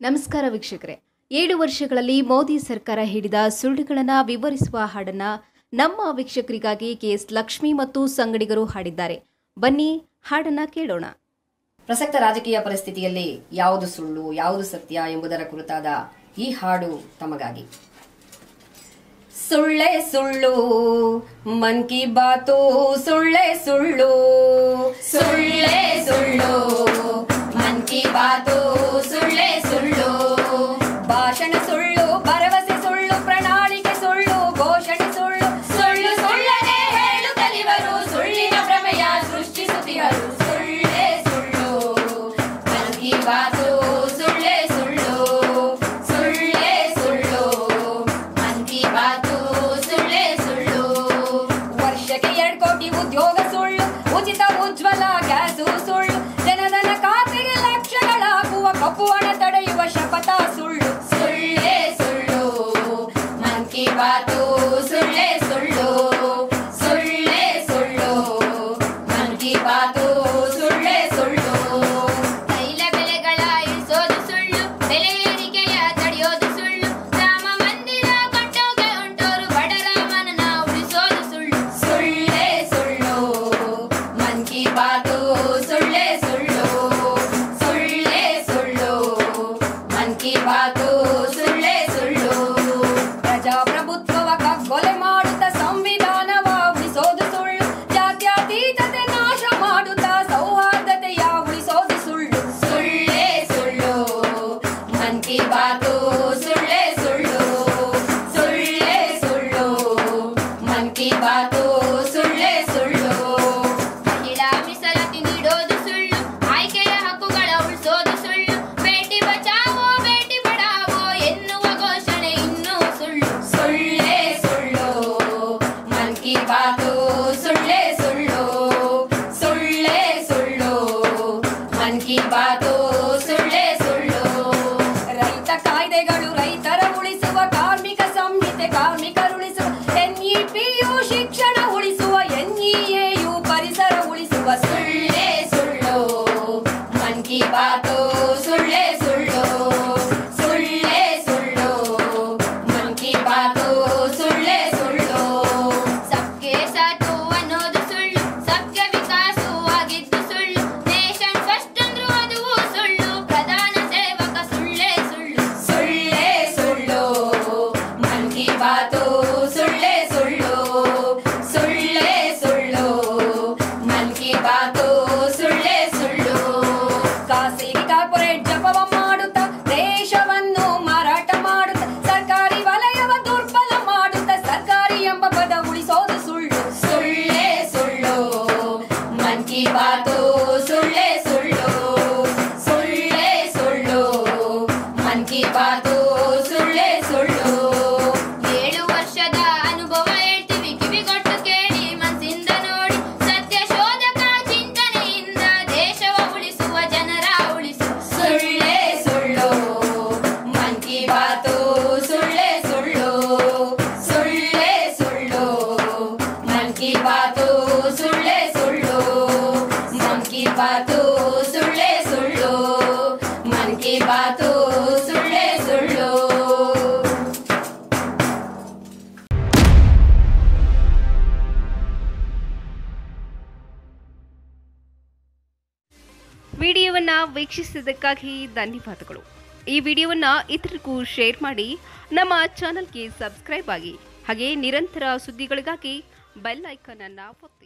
ನಮಸ್ಕಾರ ವೀಕ್ಷಕರೇ ಏಳು ವರ್ಷಗಳಲ್ಲಿ ಮೋದಿ ಸರ್ಕಾರ ಹಿಡಿದ ಸುಳ್ಳುಗಳನ್ನು ವಿವರಿಸುವ ಹಾಡನ್ನ ನಮ್ಮ ವೀಕ್ಷಕರಿಗಾಗಿ ಕೆಎಸ್ ಲಕ್ಷ್ಮಿ ಮತ್ತು ಸಂಗಡಿಗರು ಹಾಡಿದ್ದಾರೆ ಬನ್ನಿ ಹಾಡನ್ನ ಕೇಳೋಣ ಪ್ರಸಕ್ತ ರಾಜಕೀಯ ಪರಿಸ್ಥಿತಿಯಲ್ಲಿ ಯಾವುದು ಸುಳ್ಳು ಯಾವುದು ಸತ್ಯ ಎಂಬುದರ ಕುರಿತಾದ ಈ ಹಾಡು ತಮಗಾಗಿ ಸುಳ್ಳೆ ಸುಳ್ಳು ಮನ್ ಕಿ ಬಾತು ಸುಳ್ಳೆ ಸುಳ್ಳು ಸುಳ್ಳೆ ಸುಳ್ಳು ಮನ್ ಕಿ ಬಾತು ಸುಳ್ಳೆ ಸುಳ್ಳು ಭಾಷಣ ಸುಳ್ಳು ಭರವಸೆ ಸುಳ್ಳು ಪ್ರಣಾಳಿಕೆ ಸುಳ್ಳು ಘೋಷಣೆ ಸುಳ್ಳು ಸುಳ್ಳು ಸುಳ್ಳನೆ ಹೇಳು ಕಲಿವರು ಸುಳ್ಳಿನ ಪ್ರಮೇಯ ಸೃಷ್ಟಿಸುತ್ತಿಹರು ಸುಳ್ಳೇ ಸುಳ್ಳು ಮನ್ ಕಿ ಬಾತು ಸುಳ್ಳೇ ಸುಳ್ಳು ಸುಳ್ಳೇ ಸುಳ್ಳು ಮನ್ ಕಿ ಬಾತು ಸುಳ್ಳೇ ಸುಳ್ಳು ವರ್ಷಕ್ಕೆ ಎರಡ್ ಕೋಟಿ ಉದ್ಯೋಗ ಸುಳ್ಳು ಉಚಿತ ಉಜ್ವಲ ಗ್ಯಾಸು ಸುಳ್ಳು ಜನಧನ ಖಾತೆಗೆ ಲಕ್ಷಗಳಾಗುವ ಕಪ್ಪು ಹಣ ತಡೆಯುವ ಶಪಥ ಸುಳ್ಳು ಸುಳ್ಳೇ ಸುಳ್ಳು ಮನ್ ಕಿ ಬಾತು ಸುಳ್ಳೇ ಸುಳ್ಳು ಸುಳ್ಳೇ ಸುಳ್ಳು ಮನ್ ಕಿ ಬಾತು ಸುಳ್ಳೇ ಸುಳ್ಳು ತೈಲ ಬೆಲೆಗಳ ಇಳಿಸೋದು ಸುಳ್ಳು ಬೆಲೆ ಏರಿಕೆಯ ತಡೆಯೋದು ಸುಳ್ಳು ರಾಮ ಮಂದಿರ ಕಟ್ಟೋಕೆ ಹೊಂಟೋರು ಬಡರಾಮನನ್ನ ಉಳಿಸೋದು ಸುಳ್ಳು ಸುಳ್ಳೇ ಸುಳ್ಳು ಮನ್ ಕಿ ಬಾತು ಸುಳ್ಳೇ ಸುಳ್ಳು ಸುಳ್ಳೇ ಸುಳ್ಳು ಮನ್ ಕಿ ಬಾತು ಸುಳ್ಳೇ ಸುಳ್ಳು ಪ್ರಜಾಪ್ರಭುತ್ವವ ಕಗ್ಗೊಲೆ ಮಾಡುತ್ತ ಸಂವಿಧಾನವ ಉಳಿಸೋದು ಸುಳ್ಳು ಜಾತ್ಯತೀತತೆ ನಾಶ ಮಾಡುತ್ತ ಸೌಹಾರ್ದತೆಯ ಉಳಿಸೋದು ಸುಳ್ಳು ಸುಳ್ಳೇ ಸುಳ್ಳು ಮನ್ ಕಿ ಬಾತು ಸುಳ್ಳೇ ಸುಳ್ಳು ಸುಳ್ಳೇ ಸುಳ್ಳು ಮನ್ ಕಿ ಬಾತು ಸುಳ್ಳೇ ಸುಳ್ಳು ಮಹಿಳಾ ಮೀಸಲಾತಿ ನೀಡೋದು ಸುಳ್ಳು ಆಯ್ಕೆಯ ಹಕ್ಕುಗಳ ಉಳಿಸೋದು ಸುಳ್ಳು ಬೇಟಿ ಬಚಾವೋ ಬೇಟಿ ಪಡಾವೋ ಎನ್ನುವ ಘೋಷಣೆ ಇನ್ನೂ ಸುಳ್ಳು ಸುಳ್ಳೇ ಸುಳ್ಳು ಮನ್ ಕಿ ಬಾತು ಸುಳ್ಳೇ ಸುಳ್ಳು ಸುಳ್ಳೇ ಸುಳ್ಳು ಮನ್ ಕಿ ಬಾತು ಸುಳ್ಳೇ ಸುಳ್ಳು ರೈತ ಕಾಯ್ದೆಗಳು ರೈತರ ಉಳಿಸುವ ಕಾರ್ಮಿಕ ಸಂಹಿತೆ ಕಾರ್ಮಿಕರುಳಿಸುವ ಎನ್ಇಪಿಯು ಶಿಕ್ಷಣ ಉಳಿಸುವ ಎನ್ಇಎಯು ಪರಿಸರ ಉಳಿಸುವ ಸುಳ್ಳೇ ಸುಳ್ಳು ಮನ್ ಕಿ ಬಾತು ಸುಳ್ಳೇ ಸುಳ್ಳು ಸುಳ್ಳೇ ಸುಳ್ಳು ಮನ್ ಕಿ ಬಾತು ಸುಳ್ಳೇ ಸುಳ್ಳು ಸಬ್ಕೆ ಸಾಥು ಅನ್ನೋದು ಸುಳ್ಳು ಸಬ್ಕೆ ವಿಕಾಸು ಆಗಿದ್ದು ಸುಳ್ಳು ನೇಷನ್ ಫಸ್ಟ್ ಅಂದ್ರು ಅದು ಸುಳ್ಳು ಪ್ರಧಾನ ಸೇವಕ ಸುಳ್ಳೇ ಸುಳ್ಳು ಸುಳ್ಳೇ ಸುಳ್ಳು ಮನ್ ಕಿ ಬಾತು ಸುಳ್ಳೇ ಸುಳ್ಳು ಸುಳ್ಳೇ ಸುಳ್ಳು ಮನ್ ಕಿ ಬಾತು ಸುಳ್ಳೇ ಸುಳ್ಳು ಖಾಸಗಿ ಕಾರ್ಪೊರೇಟ್ ಜಪವ ಮಾಡುತ್ತ ದೇಶವನ್ನು ಮಾರಾಟ ಮಾಡುತ್ತ ಸರ್ಕಾರಿ ವಲಯವ ದುರ್ಬಲ ಮಾಡುತ್ತ ಸರ್ಕಾರಿ ಎಂಬ ಪದ ಉಳಿಸೋದು ಸುಳ್ಳು ಸುಳ್ಳೇ ಸುಳ್ಳು ಮನ್ ಕಿ ಬಾತು ಸುಳ್ಳೇ ಸುಳ್ಳು ಸುಳ್ಳೇ ಸುಳ್ಳು ಮನ್ ಕಿ ಬಾತು ಸುಳ್ಳೇ ಸುಳ್ಳು ಏಳು ವರ್ಷದ ಅನುಭವ ಹೇಳ್ತೀವಿ ಕಿವಿಗೊಟ್ಟು ಕೇಳಿ ಮನಸ್ಸಿಂದ ನೋಡಿ ಸತ್ಯ ಶೋಧಕ ಚಿಂತನೆಯಿಂದ ದೇಶವ ಉಳಿಸುವ ಜನರ ಉಳಿಸುವ ಸುಳ್ಳೇ ಸುಳ್ಳು ಮನ್ ಕಿ ಬಾತು ಸುಳ್ಳೇ ಸುಳ್ಳು ಸುಳ್ಳೇ ಸುಳ್ಳು ಮನ್ ಕಿ ಬಾತು ಸುಳ್ಳೇ ಸುಳ್ಳು ಮನ್ ಕಿ ಬಾತು ಸುಳ್ಳೇ ಸುಳ್ಳು ಮನ್ ಕಿ ಬಾತು ಸುಳ್ಳೇ ಸುಳ್ಳು ವಿಡಿಯೋವನ್ನ ವೀಕ್ಷಿಸಿದ್ದಕ್ಕಾಗಿ ಧನ್ಯವಾದಗಳು ಈ ವಿಡಿಯೋವನ್ನ ಇತರರಿಗೂ ಶೇರ್ ಮಾಡಿ ನಮ್ಮ ಚಾನಲ್ಗೆ ಸಬ್ಸ್ಕ್ರೈಬ್ ಆಗಿ ಹಾಗೆ ನಿರಂತರ ಸುದ್ದಿಗಳಿಗಾಗಿ ಬೆಲ್ ಐಕಾನ್ ಅನ್ನ ಒತ್ತಿ